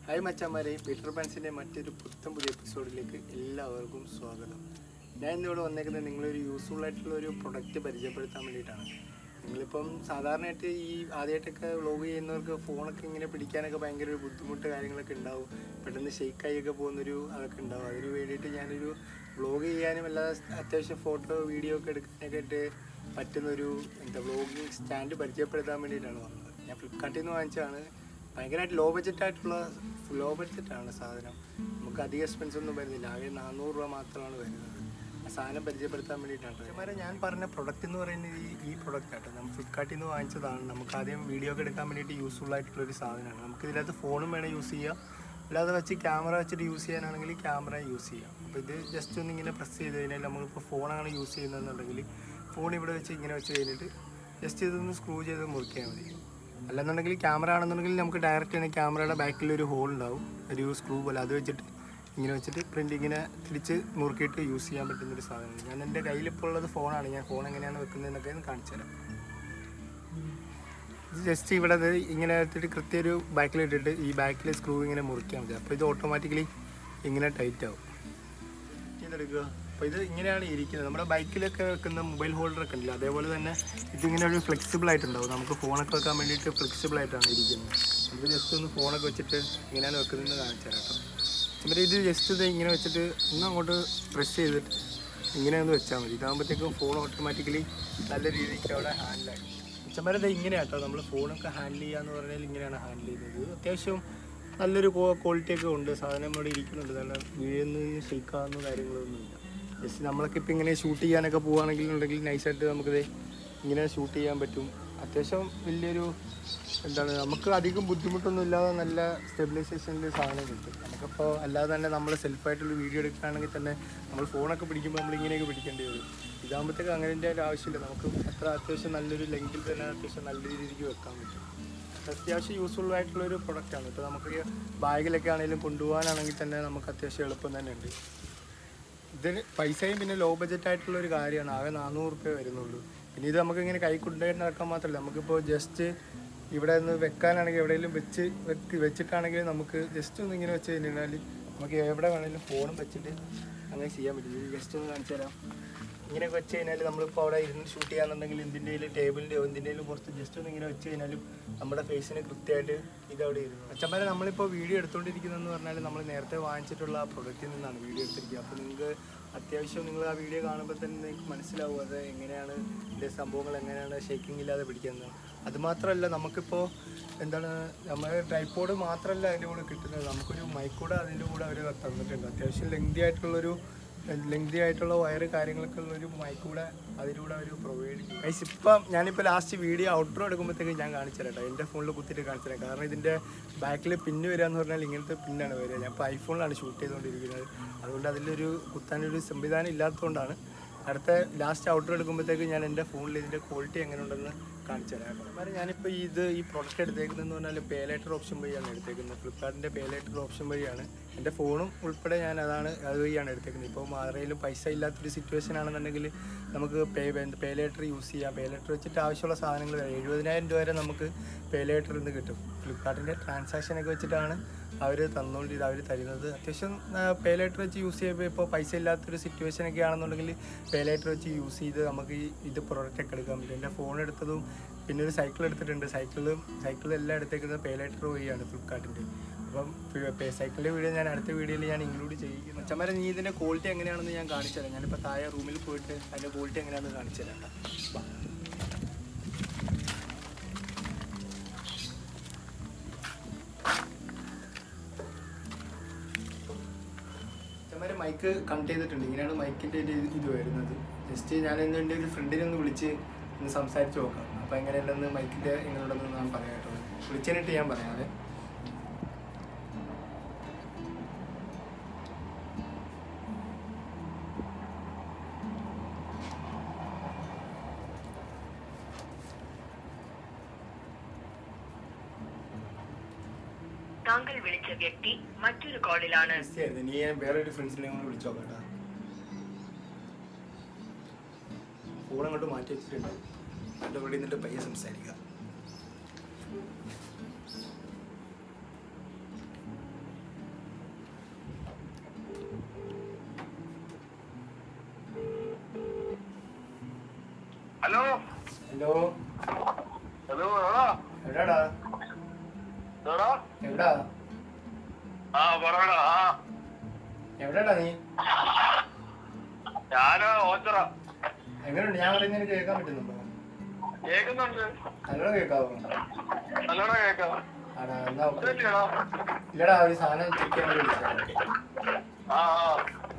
Hi മച്ചാമാരെ Peter പാൻസിൻ്റെ മറ്റൊരു പുത്തൻ പുതിയ എപ്പിസോഡിലേക്ക് എല്ലാവർക്കും സ്വാഗതം ഞാൻ ഇന്നിവിടെ വന്നേക്കുന്നത് നിങ്ങളൊരു യൂസ്ഫുൾ ആയിട്ടുള്ള ഒരു പ്രൊഡക്റ്റ് പരിചയപ്പെടുത്താൻ വേണ്ടിയിട്ടാണ് നിങ്ങളിപ്പം സാധാരണയായിട്ട് ഈ ആദ്യമായിട്ടൊക്കെ വ്ളോഗ് ചെയ്യുന്നവർക്ക് ഫോണൊക്കെ ഇങ്ങനെ പിടിക്കാനൊക്കെ ഭയങ്കര ഒരു ബുദ്ധിമുട്ട് കാര്യങ്ങളൊക്കെ ഉണ്ടാവും പെട്ടെന്ന് ഷെയ്ക്കായിയൊക്കെ പോകുന്നൊരു അതൊക്കെ ഉണ്ടാവും അതിന് വേണ്ടിയിട്ട് ഞാനൊരു വ്ളോഗ് ചെയ്യാനും അല്ലാതെ അത്യാവശ്യം ഫോട്ടോ വീഡിയോ ഒക്കെ എടുക്കാനൊക്കെ ആയിട്ട് പറ്റുന്നൊരു എന്താ വ്ളോഗിങ് സ്റ്റാൻഡ് പരിചയപ്പെടുത്താൻ വേണ്ടിയിട്ടാണ് വന്നത് ഞാൻ ഫ്ലിപ്കാർട്ടിൽ നിന്ന് വാങ്ങിച്ചതാണ് ഭയങ്കരമായിട്ട് ലോ ബഡ്ജറ്റ് ആയിട്ടുള്ള ലോ ബഡ്ജറ്റാണ് സാധനം നമുക്ക് അധികം എക്സ്പെൻസ് ഒന്നും വരുന്നില്ല ആകെ നാനൂറ് രൂപ മാത്രമാണ് വരുന്നത് ആ സാധനം പരിചയപ്പെടുത്താൻ വേണ്ടിയിട്ടാണ് ഇതുമാരെ ഞാൻ പറഞ്ഞ പ്രൊഡക്റ്റ് എന്ന് പറയുന്നത് ഈ ഈ പ്രൊഡക്റ്റ് ആട്ടോ നമ്മൾ ഫ്ലിപ്കാർട്ടിൽ നിന്ന് വാങ്ങിച്ചതാണ് നമുക്ക് ആദ്യം വീഡിയോ ഒക്കെ എടുക്കാൻ വേണ്ടിയിട്ട് യൂസ്ഫുൾ ആയിട്ടുള്ള ഒരു സാധനമാണ് നമുക്ക് ഇതിനകത്ത് ഫോണും വേണേൽ യൂസ് ചെയ്യാം അല്ലാതെ വെച്ച് ക്യാമറ വെച്ചിട്ട് യൂസ് ചെയ്യാനാണെങ്കിൽ ക്യാമറ യൂസ് ചെയ്യാം അപ്പോൾ ഇത് ജസ്റ്റ് ഒന്ന് ഇങ്ങനെ പ്രസ് ചെയ്ത് കഴിഞ്ഞാൽ നമ്മളിപ്പോൾ ഫോണാണ് യൂസ് ചെയ്യുന്നതെന്നുണ്ടെങ്കിൽ ഫോൺ ഇവിടെ വെച്ച് ഇങ്ങനെ വെച്ച് കഴിഞ്ഞിട്ട് ജസ്റ്റ് ഇതൊന്ന് സ്ക്രൂ ചെയ്ത് മുറിക്കിയാൽ മതി അല്ലെന്നുണ്ടെങ്കിൽ ക്യാമറ ആണെന്നുണ്ടെങ്കിൽ നമുക്ക് ഡയറക്റ്റ് തന്നെ ക്യാമറയുടെ ബാക്കിൽ ഒരു ഹോൾ ഉണ്ടാവും ഒരു സ്ക്രൂ പോലെ അത് വെച്ചിട്ട് ഇങ്ങനെ വെച്ചിട്ട് പ്രിൻ്റ് ഇങ്ങനെ തിരിച്ച് മുറുക്കിയിട്ട് യൂസ് ചെയ്യാൻ പറ്റുന്ന ഒരു സാധനമാണ് ഞാൻ എൻ്റെ കയ്യിലിപ്പോൾ ഉള്ളത് ഫോണാണ് ഞാൻ ഫോൺ എങ്ങനെയാണ് വെക്കുന്നതെന്നൊക്കെ ഒന്ന് കാണിച്ചു തരാം ഇത് ജസ്റ്റ് ഇവിടെ ഇത് ഇങ്ങനെ എടുത്തിട്ട് കൃത്യം ഒരു ബാക്കിൽ ഇട്ടിട്ട് ഈ ബാക്കിൽ സ്ക്രൂ ഇങ്ങനെ മുറിക്കാൻ മതി അപ്പോൾ ഇത് ഓട്ടോമാറ്റിക്കലി ഇങ്ങനെ ടൈറ്റ് ആവും ചെയ്തെടുക്കുക അപ്പോൾ ഇത് ഇങ്ങനെയാണ് ഇരിക്കുന്നത് നമ്മുടെ ബൈക്കിലൊക്കെ വെക്കുന്ന മൊബൈൽ ഹോൾഡർ ഒക്കെ ഉണ്ടല്ലോ അതേപോലെ തന്നെ ഇതിങ്ങനെ ഒരു ഫ്ലെക്സിബിൾ ആയിട്ടുണ്ടാവും നമുക്ക് ഫോണൊക്കെ വെക്കാൻ വേണ്ടിയിട്ട് ഫ്ലെക്സിബിൾ ആയിട്ടാണ് ഇരിക്കുന്നത് നമുക്ക് ജസ്റ്റ് ഒന്ന് ഫോണൊക്കെ വെച്ചിട്ട് ഇങ്ങനെയാണ് വെക്കുന്നതെന്ന് കാണിച്ചു തരാം കേട്ടോ എന്നിട്ട് ഇത് ജസ്റ്റ് ഇത് ഇങ്ങനെ വെച്ചിട്ട് ഒന്ന് അങ്ങോട്ട് പ്രസ് ചെയ്തിട്ട് ഇങ്ങനെ ഒന്ന് വെച്ചാൽ മതി ഇതാകുമ്പോഴത്തേക്കും ഫോൺ ഓട്ടോമാറ്റിക്കലി നല്ല രീതിക്ക് അവിടെ ഹാൻഡിലായി ഉച്ചമാരെ ഇത് ഇങ്ങനെയാണ് കേട്ടോ നമ്മൾ ഫോണൊക്കെ ഹാൻഡിൽ ചെയ്യാന്ന് പറഞ്ഞാൽ ഇങ്ങനെയാണ് ഹാൻഡിൽ ചെയ്യുന്നത് അത്യാവശ്യം നല്ലൊരു ക്വാളിറ്റി ഒക്കെ ഉണ്ട് സാധനം ഇവിടെ ഇരിക്കുന്നുണ്ട് നല്ല വീഴുന്ന ഷെയ്ക്കാവുന്ന കാര്യങ്ങളൊന്നുമില്ല ജസ്റ്റ് നമ്മളൊക്കെ ഇപ്പം ഇങ്ങനെ ഷൂട്ട് ചെയ്യാനൊക്കെ പോവുകയാണെങ്കിൽ ഉണ്ടെങ്കിൽ നൈസായിട്ട് നമുക്കിത് ഇങ്ങനെ ഷൂട്ട് ചെയ്യാൻ പറ്റും അത്യാവശ്യം വലിയൊരു എന്താണ് നമുക്ക് അധികം ബുദ്ധിമുട്ടൊന്നും ഇല്ലാതെ നല്ല സ്റ്റെബിലൈസേഷനിൽ സാധനം കിട്ടും നമുക്കിപ്പോൾ അല്ലാതെ തന്നെ നമ്മൾ സെൽഫായിട്ടുള്ള വീഡിയോ എടുക്കുകയാണെങ്കിൽ തന്നെ നമ്മൾ ഫോണൊക്കെ പിടിക്കുമ്പോൾ നമ്മൾ ഇങ്ങനെയൊക്കെ പിടിക്കേണ്ടി വരും ഇതാകുമ്പോഴത്തേക്ക് അങ്ങനത്തെ ഒരു ആവശ്യമില്ല നമുക്ക് അത്ര അത്യാവശ്യം നല്ലൊരു ലെങ്കിൽ തന്നെ അത്യാവശ്യം നല്ല രീതിക്ക് വെക്കാൻ പറ്റും അത്യാവശ്യം യൂസ്ഫുൾ ആയിട്ടുള്ള ഒരു പ്രൊഡക്റ്റാണ് ഇപ്പോൾ നമുക്ക് ബാഗിലൊക്കെ ആണെങ്കിലും കൊണ്ടുപോകാനാണെങ്കിൽ തന്നെ നമുക്ക് അത്യാവശ്യം എളുപ്പം തന്നെ ഉണ്ട് ഇതിന് പൈസയും പിന്നെ ലോ ബഡ്ജറ്റ് ആയിട്ടുള്ള ഒരു കാര്യമാണ് ആകെ നാനൂറ് റുപ്യ വരുന്നുള്ളൂ പിന്നെ ഇത് നമുക്ക് ഇങ്ങനെ കൈ കൊണ്ടുപോയിട്ട് നടക്കാൻ മാത്രമല്ല നമുക്കിപ്പോൾ ജസ്റ്റ് ഇവിടെ നിന്ന് വെക്കാനാണെങ്കിൽ എവിടെയെങ്കിലും വെച്ച് വെക്ക് വെച്ചിട്ടാണെങ്കിൽ നമുക്ക് ജസ്റ്റ് ഒന്ന് ഇങ്ങനെ വെച്ച് കഴിഞ്ഞാൽ നമുക്ക് എവിടെ വേണമെങ്കിലും ഫോണും വെച്ചിട്ട് അങ്ങനെ ചെയ്യാൻ പറ്റും ജസ്റ്റ് ഒന്ന് കാണിച്ചു തരാം ഇങ്ങനെയൊക്കെ വെച്ച് കഴിഞ്ഞാൽ നമ്മളിപ്പോൾ അവിടെ ഇരുന്ന് ഷൂട്ട് ചെയ്യാന്നുണ്ടെങ്കിൽ എന്തിൻ്റെയും ടേബിളിൻ്റെയോ എന്തിൻ്റെയും പുറത്ത് ജസ്റ്റ് ഒന്ന് ഇങ്ങനെ വെച്ച് കഴിഞ്ഞാലും നമ്മുടെ ഫേസിന് കൃത്യമായിട്ട് ഇത് അവിടെ ഇരുന്നു അച്ഛന്മാരെ നമ്മളിപ്പോൾ വീഡിയോ എടുത്തുകൊണ്ടിരിക്കുന്നതെന്ന് പറഞ്ഞാൽ നമ്മൾ നേരത്തെ വാങ്ങിച്ചിട്ടുള്ള ആ പ്രൊഡക്റ്റിൽ നിന്നാണ് വീഡിയോ എടുത്തിരിക്കുക അപ്പോൾ നിങ്ങൾക്ക് അത്യാവശ്യം നിങ്ങൾ ആ വീഡിയോ കാണുമ്പോൾ തന്നെ നിങ്ങൾക്ക് മനസ്സിലാവും അത് എങ്ങനെയാണ് ഇതിൻ്റെ സംഭവങ്ങൾ എങ്ങനെയാണ് ഷേക്കിംഗ് ഇല്ലാതെ പിടിക്കുന്നത് അതുമാത്രമല്ല നമുക്കിപ്പോൾ എന്താണ് നമ്മൾ ട്രൈപ്പോഡ് മാത്രമല്ല അതിൻ്റെ കൂടെ കിട്ടുന്നത് നമുക്കൊരു മൈക്കൂടെ അതിൻ്റെ കൂടെ അവർ തന്നിട്ടുണ്ട് അത്യാവശ്യം ലെങ്തി ആയിട്ടുള്ളൊരു ലെങ്തി ആയിട്ടുള്ള വയറ് കാര്യങ്ങളൊക്കെ ഉള്ള ഒരു മൈക്കൂടെ അതിലൂടെ അവർ പ്രൊവൈഡ് ചെയ്യും ഗൈസ് ഇപ്പം ഞാനിപ്പോൾ ലാസ്റ്റ് വീഡിയോ ഔട്ട്ഡോർ എടുക്കുമ്പോഴത്തേക്ക് ഞാൻ കാണിച്ചു തരാം കേട്ടോ എൻ്റെ ഫോണിൽ കുത്തിയിട്ട് കാണിച്ചു തരാം കാരണം ഇതിൻ്റെ ബാക്കിൽ പിന്ന് വരിക എന്ന് പറഞ്ഞാൽ ഇങ്ങനത്തെ പിന്നാണ് വരിക ഞാൻ ഇപ്പോൾ ഐഫോണിലാണ് ഷൂട്ട് ചെയ്തുകൊണ്ടിരിക്കുന്നത് അതുകൊണ്ട് അതിലൊരു കുത്താനൊരു സംവിധാനം ഇല്ലാത്തതുകൊണ്ടാണ് അടുത്ത ലാസ്റ്റ് ഔട്ടർ എടുക്കുമ്പോഴത്തേക്ക് ഞാൻ എൻ്റെ ഫോണിൽ ഇതിൻ്റെ ക്വാളിറ്റി എങ്ങനെ ഉണ്ടെന്ന് കാണിച്ചു തരാം അതുമാതിരി ഞാനിപ്പോൾ ഇത് ഈ പ്രൊഡക്റ്റ് എടുത്തേക്കുന്നതെന്ന് പറഞ്ഞാൽ പേ ലേറ്റർ ഓപ്ഷൻ വഴിയാണ് എടുത്തേക്കുന്നത് ഫ്ലിപ്കാർട്ടിൻ്റെ പേ ലേറ്റർ ഓപ്ഷൻ വഴിയാണ് എൻ്റെ ഫോണും ഉൾപ്പെടെ ഞാൻ അതാണ് അത് വഴിയാണ് എടുത്തേക്കുന്നത് ഇപ്പോൾ ആരെങ്കിലും പൈസ ഇല്ലാത്തൊരു സിറ്റുവേഷൻ ആണെന്നുണ്ടെങ്കിൽ നമുക്ക് പേ പേ ലേറ്റർ യൂസ് ചെയ്യാം പേ ലേറ്റർ വെച്ചിട്ട് ആവശ്യമുള്ള സാധനങ്ങൾ വരെ എഴുപതിനായിരം രൂപ വരെ നമുക്ക് പേ ലേറ്ററിൽ നിന്ന് കിട്ടും ഫ്ലിപ്കാർട്ടിൻ്റെ ട്രാൻസാക്ഷനൊക്കെ വെച്ചിട്ടാണ് അവർ തന്നുകൊണ്ട് ഇത് അവർ തരുന്നത് അത്യാവശ്യം പേ ലേറ്റർ വെച്ച് യൂസ് ചെയ്യുമ്പോൾ ഇപ്പോൾ പൈസ ഇല്ലാത്തൊരു സിറ്റുവേഷൻ ഒക്കെ ആണെന്നുണ്ടെങ്കിൽ പേ ലേറ്റർ വെച്ച് യൂസ് ചെയ്ത് നമുക്ക് ഈ ഇത് പ്രൊഡക്റ്റ് ഒക്കെ എടുക്കാൻ പറ്റും എൻ്റെ ഫോൺ എടുത്തതും പിന്നെ ഒരു സൈക്കിൾ എടുത്തിട്ടുണ്ട് സൈക്കിളും സൈക്കിളും എല്ലാം എടുത്തേക്കുന്നത് പേ ലേറ്റർ വഴിയാണ് ഫ്ലിപ്കാർട്ടിൻ്റെ അപ്പം സൈക്കിളിൻ്റെ വീഡിയോ ഞാൻ അടുത്ത വീഡിയോയിൽ ഞാൻ ഇൻക്ലൂഡ് ചെയ്യും അച്ഛന്മാരെ നീ ഇതിൻ്റെ ക്വാളിറ്റി എങ്ങനെയാണെന്ന് ഞാൻ കാണിച്ചു തരാം ഞാനിപ്പോൾ താഴെ റൂമിൽ പോയിട്ട് അതിൻ്റെ ക്വാളിറ്റി എങ്ങനെയാണെന്ന് കാണിച്ചു തരാം കേട്ടോ വാ. അച്ഛന്മാര് മൈക്ക് കണക്ട് ചെയ്തിട്ടുണ്ട് ഇങ്ങനെയാണ് മൈക്കിൻ്റെ ഒരു ഇത് വരുന്നത് ജസ്റ്റ് ഞാൻ ഇന്ന് എൻ്റെ ഒരു ഫ്രണ്ടിനെ ഒന്ന് വിളിച്ച് ഒന്ന് സംസാരിച്ച് നോക്കാം അപ്പോൾ എങ്ങനെയുണ്ടെന്ന് മൈക്കിൻ്റെ എങ്ങനെയുണ്ടെന്ന് ഞാൻ പറയാം കേട്ടോ വിളിച്ചതിനിട്ട് ഞാൻ പറയാതെ താങ്കൾ വിളിച്ച വ്യക്തി മറ്റൊരു കോളിലാണ് ആയിരുന്നു നീ ഞാൻ വേറെ ഒരു ഫ്രണ്ട്സിനെ കൂടെ വിളിച്ചു നോക്കാം കേട്ടോ ഫോൺ അങ്ങോട്ട് മാറ്റി വെച്ചിട്ടുണ്ട് എൻ്റെ ഇവിടെ നിന്നിട്ട് പയ്യെ സംസാരിക്കാം ഹലോ ഹലോ ഹലോ എടാ എവിടാടാ എടാ എവിടാ ആ പറയടാ ആ എവിടെടാ നീ ഞാന് ഓച്ചറ എങ്ങനെയുണ്ട് ഞാൻ പറയുന്നത് നിനക്ക് കേൾക്കാൻ പറ്റുന്നുണ്ടോ കേക്കുന്നുണ്ട് നല്ലോണം കേൾക്കാവോ നല്ലോണം കേക്കാം ആടാ എന്നാ ഓക്കേ. ഇതല്ലേടാ? ഇല്ലടാ ഒരു സാധനം ചെക്ക് ചെയ്യാൻ വേണ്ടി വിളിച്ചതാ. ഓക്കേ. ആ ആ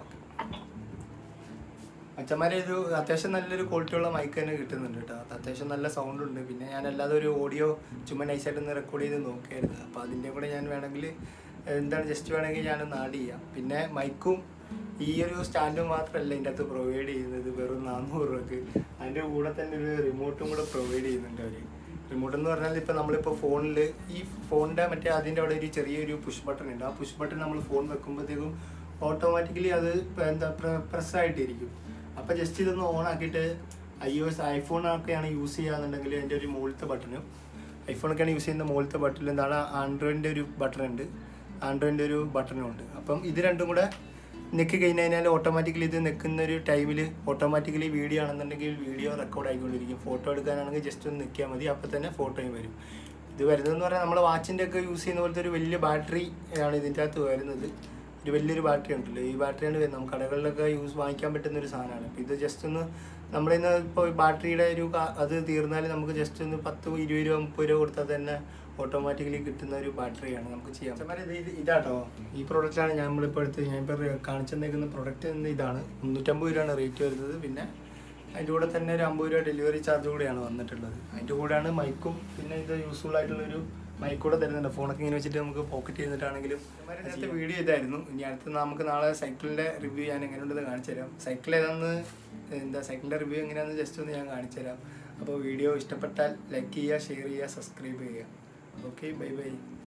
അച്ഛന്മാരെ ഇത് അത്യാവശ്യം നല്ലൊരു ക്വാളിറ്റി ഉള്ള മൈക്ക് തന്നെ കിട്ടുന്നുണ്ട് കേട്ടോ അത്യാവശ്യം നല്ല സൗണ്ട് ഉണ്ട് പിന്നെ ഞാൻ അല്ലാതെ ഒരു ഓഡിയോ ചുമ്മാ നൈസായിട്ട് ഒന്ന് റെക്കോർഡ് ചെയ്ത് നോക്കിയായിരുന്നു അപ്പോൾ അതിൻ്റെ കൂടെ ഞാൻ വേണമെങ്കിൽ എന്താണ് ജസ്റ്റ് വേണമെങ്കിൽ ഞാനൊന്ന് ആഡ് ചെയ്യാം പിന്നെ മൈക്കും ഈ ഒരു സ്റ്റാൻഡും മാത്രമല്ല ഇതിൻ്റെ അകത്ത് പ്രൊവൈഡ് ചെയ്യുന്നത് വെറും നാനൂറ് രൂപക്ക് അതിൻ്റെ കൂടെ തന്നെ ഒരു റിമോട്ടും കൂടെ പ്രൊവൈഡ് ചെയ്യുന്നുണ്ട് അവർ റിമോട്ട് എന്ന് പറഞ്ഞാൽ ഇപ്പോൾ നമ്മളിപ്പോൾ ഫോണിൽ ഈ ഫോണിൻ്റെ മറ്റേ അതിൻ്റെ അവിടെ ഒരു ചെറിയൊരു പുഷ് ബട്ടൺ ഉണ്ട് ആ പുഷ് ബട്ടൺ നമ്മൾ ഫോൺ വെക്കുമ്പോഴത്തേക്കും ഓട്ടോമാറ്റിക്കലി അത് ഇപ്പൊ എന്താ പ്രസ് ആയിട്ടിരിക്കും അപ്പോൾ ജസ്റ്റ് ഇതൊന്ന് ഓൺ ആക്കിയിട്ട് ഐ ഒ എസ് ഐഫോണൊക്കെയാണ് യൂസ് ചെയ്യുകയാണെന്നുണ്ടെങ്കിൽ അതിൻ്റെ ഒരു മുകളിലത്തെ ബട്ടണ് ഐഫോണൊക്കെയാണ് യൂസ് ചെയ്യുന്ന മുകളിലത്തെ ബട്ടണിൽ എന്താണ് ആൻഡ്രോയിഡിൻ്റെ ഒരു ബട്ടൺ ഉണ്ട് ആൻഡ്രോയിഡിൻ്റെ ഒരു ബട്ടണും ഉണ്ട് അപ്പം ഇത് രണ്ടും കൂടെ നെക്ക് കഴിഞ്ഞ് കഴിഞ്ഞാൽ ഓട്ടോമാറ്റിക്കലി ഇത് നിൽക്കുന്ന ഒരു ടൈമിൽ ഓട്ടോമാറ്റിക്കലി വീഡിയോ ആണെന്നുണ്ടെങ്കിൽ വീഡിയോ റെക്കോർഡ് ആയിക്കൊണ്ടിരിക്കും ഫോട്ടോ എടുക്കാനാണെങ്കിൽ ജസ്റ്റ് ഒന്ന് നിൽക്കിയാൽ മതി അപ്പോൾ തന്നെ ഫോട്ടോയും വരും ഇത് വരുന്നതെന്ന് പറഞ്ഞാൽ നമ്മുടെ വാച്ചിൻ്റെ ഒക്കെ യൂസ് ചെയ്യുന്ന പോലത്തെ ഒരു വലിയ ബാറ്ററി ആണ് ഇതിൻ്റെ അകത്ത് വരുന്നത് ഒരു വലിയൊരു ബാറ്ററി ഉണ്ടല്ലോ ഈ ബാറ്ററിയാണ് വരുന്നത് നമുക്ക് കടകളിലൊക്കെ യൂസ് വാങ്ങിക്കാൻ പറ്റുന്ന ഒരു സാധനമാണ് അപ്പോൾ ഇത് ജസ്റ്റ് ഒന്ന് നമ്മുടെ ഇന്ന് ഇപ്പോൾ ബാറ്ററിയുടെ ഒരു കാ- അത് തീർന്നാൽ നമുക്ക് ജസ്റ്റ് ഒന്ന് പത്ത് ഇരുപത് രൂപ മുപ്പത് രൂപ കൊടുത്താൽ തന്നെ ഓട്ടോമാറ്റിക്കലി കിട്ടുന്ന ഒരു ബാറ്ററിയാണ് നമുക്ക് ചെയ്യാം അച്ഛന്മാരെ ഇത് ഇത് ഇതാട്ടോ ഈ പ്രോഡക്റ്റാണ് ഞാൻ നമ്മളിപ്പോൾ എടുത്ത് ഞാനിപ്പോൾ കാണിച്ചു തന്നേക്കുന്ന പ്രൊഡക്റ്റ് ഇതാണ് മുന്നൂറ്റമ്പത് രൂപയാണ് റേറ്റ് വരുന്നത് പിന്നെ അതിൻ്റെ കൂടെ തന്നെ ഒരു അമ്പത് രൂപ ഡെലിവറി ചാർജ് കൂടെയാണ് വന്നിട്ടുള്ളത് അതിൻ്റെ കൂടെയാണ് മൈക്കും പിന്നെ ഇത് യൂസ്ഫുൾ ആയിട്ടുള്ളൊരു മൈക്ക് കൂടെ തരുന്നുണ്ട് ഫോണൊക്കെ ഇങ്ങനെ വെച്ചിട്ട് നമുക്ക് പോക്കറ്റ് ചെയ്തിട്ടാണെങ്കിലും നേരത്തെ വീഡിയോ ഇതായിരുന്നു ഇനി അടുത്ത് നമുക്ക് നാളെ സൈക്കിളിൻ്റെ റിവ്യൂ ഞാൻ എങ്ങനെയുണ്ടെന്ന് കാണിച്ചു തരാം സൈക്കിൾ ഏതാണെന്ന് എന്താ സൈക്കിളിൻ്റെ റിവ്യൂ എങ്ങനെയാണെന്ന് ജസ്റ്റ് ഒന്ന് ഞാൻ കാണിച്ചു തരാം അപ്പോൾ വീഡിയോ ഇഷ്ടപ്പെട്ടാൽ ലൈക്ക് ചെയ്യുക ഷെയർ ചെയ്യുക സബ്സ്ക്രൈബ് ചെയ്യുക ഓക്കെ ബൈ ബൈ